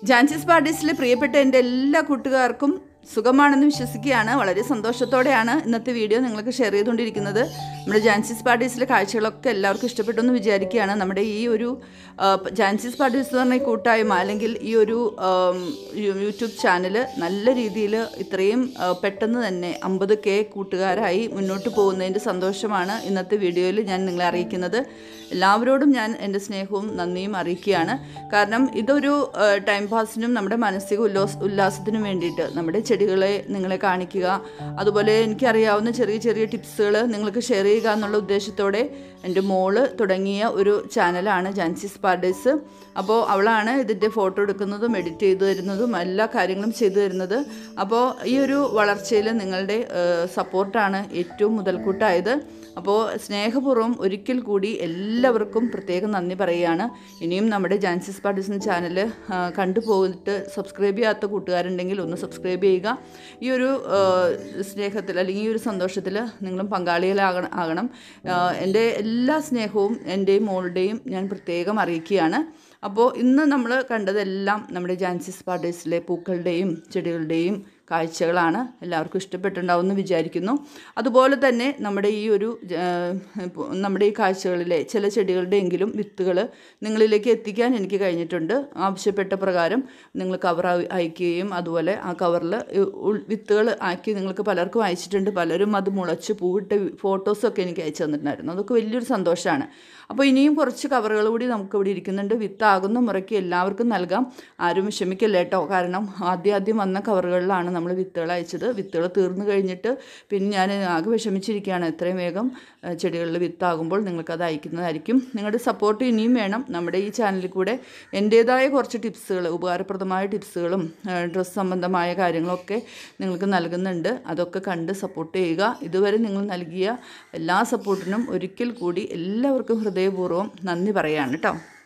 ജാൻസിസ് പാർട്ടീസിലെ പ്രിയപ്പെട്ട എൻ്റെ എല്ലാ കൂട്ടുകാർക്കും സുഖമാണെന്ന് വിശ്വസിക്കുകയാണ് വളരെ സന്തോഷത്തോടെയാണ് ഇന്നത്തെ വീഡിയോ നിങ്ങൾക്ക് ഷെയർ ചെയ്തുകൊണ്ടിരിക്കുന്നത് നമ്മുടെ ജാൻസിസ് പാർട്ടീസിലെ കാഴ്ചകളൊക്കെ എല്ലാവർക്കും ഇഷ്ടപ്പെട്ടു എന്ന് വിചാരിക്കുകയാണ് നമ്മുടെ ഈ ഒരു ആ, ജാൻസിസ് പാർട്ടീസ് എന്ന് പറഞ്ഞ ഈ കൂട്ടായ്മ അല്ലെങ്കിൽ ഈ ഒരു ആം, യു- യൂട്യൂബ് ചാനൽ നല്ല രീതിയിൽ ഇത്രയും ആ, പെട്ടെന്ന് തന്നെ അമ്പത് കെ കൂട്ടുകാരായി മുന്നോട്ട് പോകുന്നതിൻ്റെ സന്തോഷമാണ് ഇന്നത്തെ വീഡിയോയിൽ ഞാൻ നിങ്ങളെ അറിയിക്കുന്നത് എല്ലാവരോടും ഞാൻ എൻ്റെ സ്നേഹവും നന്ദിയും അറിയിക്കുകയാണ് കാരണം ഇതൊരു ആ, ടൈം പാസിനും നമ്മുടെ മാനസിക ഉല്ലാസ് ഉല്ലാസത്തിനും വേണ്ടിയിട്ട് നമ്മുടെ ചെടികളെ നിങ്ങളെ കാണിക്കുക അതുപോലെ എനിക്കറിയാവുന്ന ചെറിയ ചെറിയ ടിപ്സുകൾ നിങ്ങൾക്ക് ഷെയർ ചെയ്യുക എന്നുള്ള ഉദ്ദേശത്തോടെ എൻ്റെ മോള് തുടങ്ങിയ ഒരു ചാനലാണ് ജാൻസിസ് പാർഡേഴ്സ് അപ്പോൾ അവളാണ് ഇതിൻ്റെ ഫോട്ടോ എടുക്കുന്നതും എഡിറ്റ് ചെയ്തു തരുന്നതും എല്ലാ കാര്യങ്ങളും ചെയ്തു തരുന്നത് അപ്പോൾ ഈ ഒരു വളർച്ചയിൽ നിങ്ങളുടെ സപ്പോർട്ടാണ് ഏറ്റവും മുതൽക്കൂട്ടായത് അപ്പോൾ സ്നേഹപൂർവ്വം ഒരിക്കൽ കൂടി എല്ലാവർക്കും പ്രത്യേകം നന്ദി പറയുകയാണ് ഇനിയും നമ്മുടെ ജാൻസിസ് പാർട്ടീസിന് ചാനൽ കണ്ടുപോയിട്ട് സബ്സ്ക്രൈബ് ചെയ്യാത്ത കൂട്ടുകാരുണ്ടെങ്കിൽ ഒന്ന് സബ്സ്ക്രൈബ് ചെയ്യുക ഈ ഒരു ആ, സ്നേഹത്തിൽ അല്ലെങ്കിൽ ഈ ഒരു സന്തോഷത്തിൽ നിങ്ങളും പങ്കാളികളാകണം ആകണം ആ, എൻ്റെ എല്ലാ സ്നേഹവും എൻ്റെയും മോളുടെയും ഞാൻ പ്രത്യേകം അറിയിക്കുകയാണ് അപ്പോൾ ഇന്ന് നമ്മൾ കണ്ടതെല്ലാം നമ്മുടെ ജാൻസിസ് പാർട്ടീസിലെ പൂക്കളുടെയും ചെടികളുടെയും കാഴ്ചകളാണ് എല്ലാവർക്കും ഇഷ്ടപ്പെട്ടിട്ടുണ്ടാവുമെന്ന് വിചാരിക്കുന്നു അതുപോലെ തന്നെ നമ്മുടെ ഈ ഒരു ആ, ഇപ്പൊ നമ്മുടെ ഈ കാഴ്ചകളിലെ ചില ചെടികളുടെയെങ്കിലും വിത്തുകൾ നിങ്ങളിലേക്ക് എത്തിക്കാൻ എനിക്ക് കഴിഞ്ഞിട്ടുണ്ട് ആവശ്യപ്പെട്ട പ്രകാരം നിങ്ങൾ കവർ അയക്കുകയും അതുപോലെ ആ കവറിൽ വിത്തുകൾ ആക്കി നിങ്ങൾക്ക് പലർക്കും അയച്ചിട്ടുണ്ട് പലരും അത് മുളച്ച് പൂവിട്ട ഫോട്ടോസൊക്കെ എനിക്ക് അയച്ചു തന്നിട്ടുണ്ടായിരുന്നു അതൊക്കെ വലിയൊരു സന്തോഷമാണ് അപ്പോൾ ഇനിയും കുറച്ച് കവറുകൾ കൂടി നമുക്ക് ഇവിടെ ഇരിക്കുന്നുണ്ട് വിത്താകുന്ന മുറയ്ക്ക് എല്ലാവർക്കും നൽകാം ആരും വിഷമിക്കല്ല കേട്ടോ കാരണം ആദ്യം ആദ്യം വന്ന കവറുകളിലാണ് നമ്മൾ വിത്തുകൾ അയച്ചത് വിത്തുകൾ തീർന്നു കഴിഞ്ഞിട്ട് പിന്നെ ഞാൻ ആകെ വിഷമിച്ചിരിക്കുകയാണ് എത്രയും വേഗം ഏഹ്, ചെടികളിൽ വിത്താകുമ്പോൾ നിങ്ങൾക്കത് അയക്കുന്നതായിരിക്കും നിങ്ങളുടെ സപ്പോർട്ട് ഇനിയും വേണം നമ്മുടെ ഈ ചാനലിൽ കൂടെ എൻ്റേതായ കുറച്ച് ടിപ്സുകൾ ഉപകാരപ്രദമായ ടിപ്സുകളും ഡ്രസ്സ് സംബന്ധമായ കാര്യങ്ങളൊക്കെ നിങ്ങൾക്ക് നൽകുന്നുണ്ട് അതൊക്കെ കണ്ട് സപ്പോർട്ട് ചെയ്യുക ഇതുവരെ നിങ്ങൾ നൽകിയ എല്ലാ സപ്പോർട്ടിനും ഒരിക്കൽ കൂടി എല്ലാവർക്കും ഹൃദയപൂർവ്വം നന്ദി പറയുകയാണ് കേട്ടോ